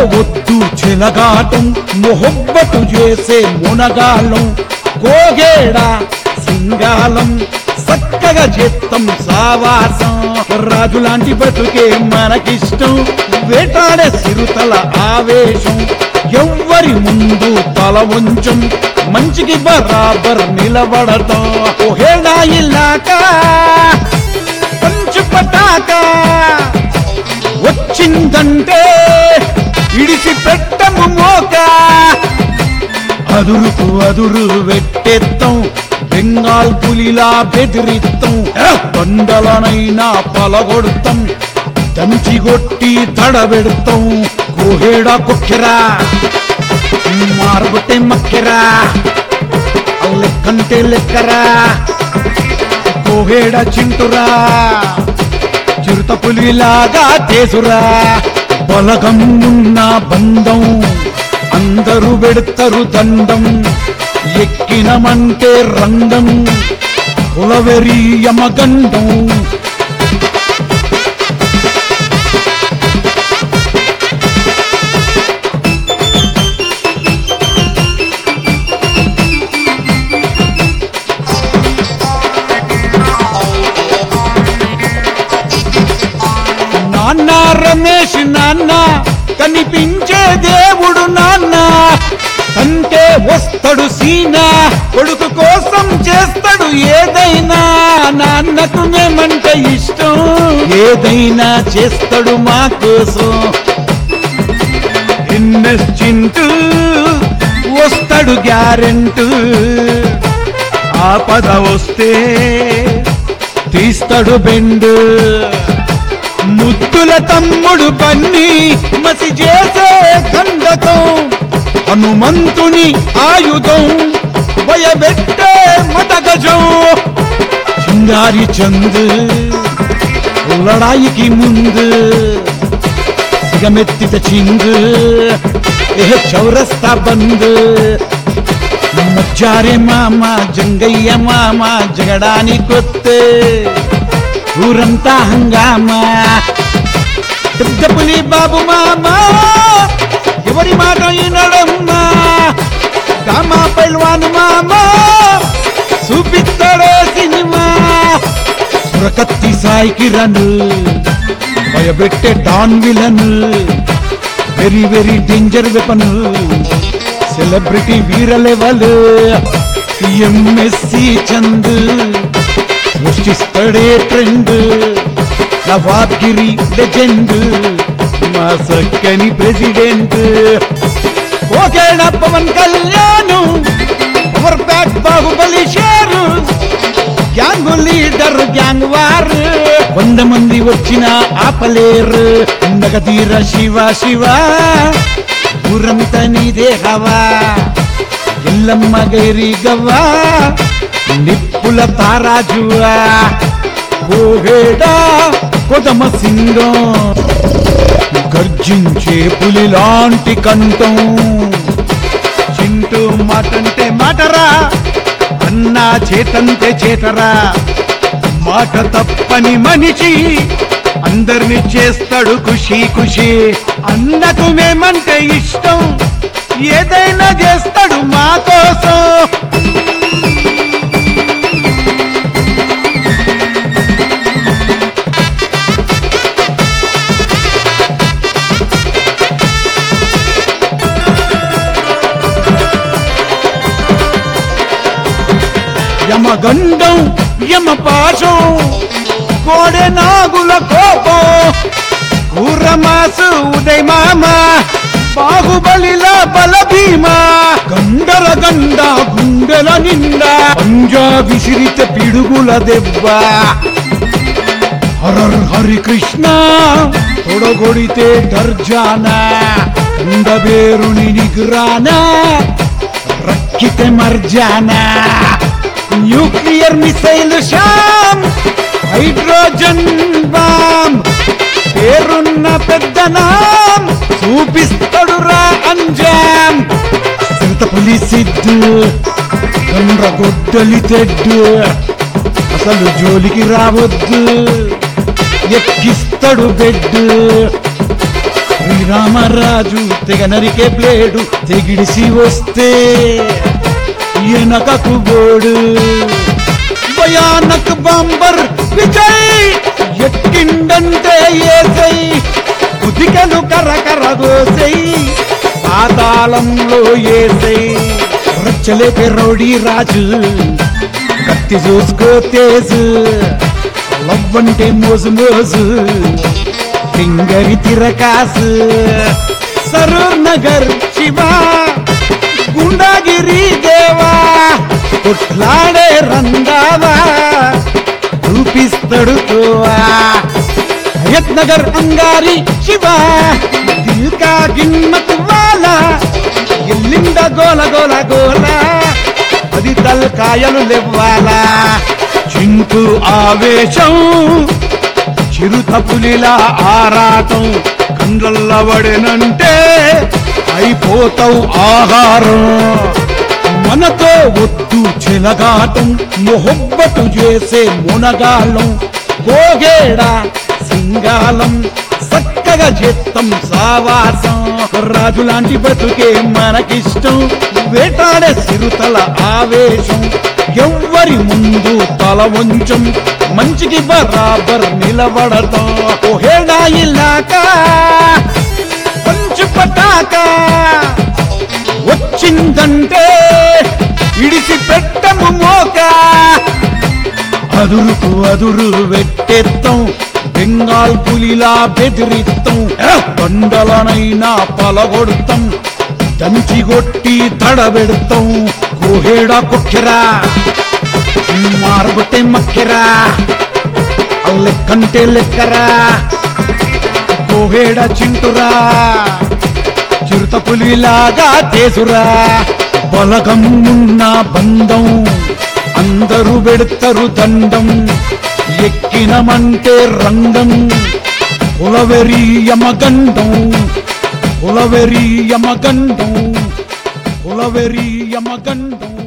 వద్దు చెలగాటం మొహబ్బతు చేసే మునగాలం కోగేడ సింగాలం చక్కగా చేత్తం సావాసం రాజులాంటి బతుకే మనకిష్టం వేటాడే సిరుతల ఆవేశం ఎవ్వరి ముందు తల ఉంచం మంచికి బరాబర్ నిలబడతాం ఓహేడా ఇల్లాక పంచు పటాక వచ్చిందంటే ఇడిసి పెట్టము మోక అదురుకు అదురు వెట్టెత్తం బెంగాల్ పులిలా బెదిరిత్తం బండలనైనా పలగొడతాం దంచి కొట్టి తడబెడతాం కోహేడా కుక్కెరా మారబట్టే మక్కెరా లెక్కంటే లెక్కరా కోహేడ చింటురా చిరుత పులిలాగా తేసురా బలగం ఉన్న బంధం అందరూ పెడతారు దండం ఎక్కినమంటే రంగం కులవెరి యమగండం నాన్న రమేష్ నాన్న కనిపించే దేవుడు నాన్న అంటే వస్తాడు సీనా కొడుకు కోసం చేస్తాడు ఏదైనా నాన్నకు మేమంటే ఇష్టం ఏదైనా చేస్తాడు మా కోసం ఎన్ఎస్ చింటూ వస్తాడు గ్యారెంటు ఆపద వస్తే తీస్తాడు బెండు ముద్దుల తమ్ముడు పన్ని మసి చేసే ఖండకం హనుమంతుని ఆయుధం భయబెట్టే మతగజం చింగారి చందు లడాయికి ముందు సిగమెత్తిత చింగు ఏ చౌరస్తా బంద్ మచ్చారే మామ జంగయ్య మామ జగడానికొత్తే ఊరంతా హంగామా పెద్ద పులి బాబు మామ ఎవరి మాట ఈనడమ్మా గామా పైల్వాను మామ చూపిస్తాడే సినిమా సురకత్తి సాయి కిరణ్ భయపెట్టే don villain very very danger weapon celebrity వీర లెవెల్ ఎంఎస్సి చంద్ సృష్టిస్తాడే ట్రెండ్ నవాబ్గిరి లెజెండ్ మా సక్కని ప్రెసిడెంట్ ఓకేన పవన్ కళ్యాణ్ పవర్ బ్యాక్ బాహుబలి షేరు గ్యాంగ్ లీడర్ గ్యాంగ్ వార్ వంద మంది వచ్చిన ఆపలేరు నగదీర శివ శివ ఊరంతా నీదే హవా ఎల్లమ్మ గైరి గవ్వా నిప్పుల తారాజువా కోహేడా కొదమ సింగం గర్జించే పులి లాంటి కంఠం చింటూ మాటంటే మాటరా అన్నా చేతంటే చేతరా మాట తప్పని మనిషి అందరిని చేస్తాడు ఖుషి ఖుషి అన్నకు మేమంటే ఇష్టం ఏదైనా చేస్తాడు మా కోసం యమగండం యమ పాశం కోడె నాగుల కోపం కూరమాసు ఉదయ్ మామ బాహుబలిలా బల భీమా గండర గండ గుండెల నిండా పంజా విసిరిత పిడుగుల దెబ్బ హరర్ హరి కృష్ణ తొడగొడితే దర్జానా కందబేరుని నిగ్రానా రక్కితే మర్జానా న్యూక్లియర్ మిసైల్ షామ్ హైడ్రోజన్ బాంబ్ పేరున్న పెద్ద నామ్ చూపిస్తాడు రా అంజాం సింతపులి సిద్ధు గొడ్డలి తెడ్డు అసలు జోలికి రావద్దు ఎక్కిస్తాడు బెడ్ శ్రీరామరాజు తెగ నరికే బ్లేడు తెగిడిసి వస్తే వెనకకు బోడు భయానక్ బాంబర్ విజయ్ ఎక్కిండంటే ఏసై కుదికలు కరకరగోసై పాతాళంలో ఏసై రచ్చలేపే రౌడీ రాజు కత్తి చూసుకో తేజు లవ్ అంటే మోజు మోజు టింగరి తిరకాసు సరూర్ నగర్ శివ గుండాగిరి దేవా కొట్లాడే రంగావా చూపిస్తాడు తోవా హయత్ నగర్ అంగారి శివ దిల్కా గిమ్మత్ వాలా ఎల్లింద గోల గోల గోల పది తలకాయలు లెవ్వాలా చింటూ ఆవేశం చిరుత పులిలా ఆరాటం కండ్లల్ల పడినంటే అయిపోతావు ఆహారం మనతో వద్దు చెలగాటం మొహబ్బటు చేసే మునగాళ్ళం గోగేడ సింగాలం చక్కగా చేత్తం సావాసం రాజు లాంటి బతుకే మనకిష్టం వేటాడే సిరుతల ఆవేశం ఎవ్వరి ముందు తల వంచం మంచికి బరాబర్ నిలబడతాం ఓహేడా ఇలాకా పంచు పటాకా వచ్చిందంటే ఇడిసి పెట్టము మోక అదురుకు అదురు వెట్టెత్తం బెంగాల్ పులిలా బెదిరిత్తం బండలనైనా పలగొడతాం దంచి కొట్టి తడబెడతాం కోహేడా కొక్కెరా మారబట్టే మక్కెరా లెక్కంటే లెక్కరా కోహేడ చింటురా చిరుత పులిలాగా తేసురా బలగం ఉన్న బంధం అందరూ పెడతారు దండం ఎక్కినమంటే రంగం కులవెరి యమగండం కులవెరి యమగండం కులవెరి యమగండం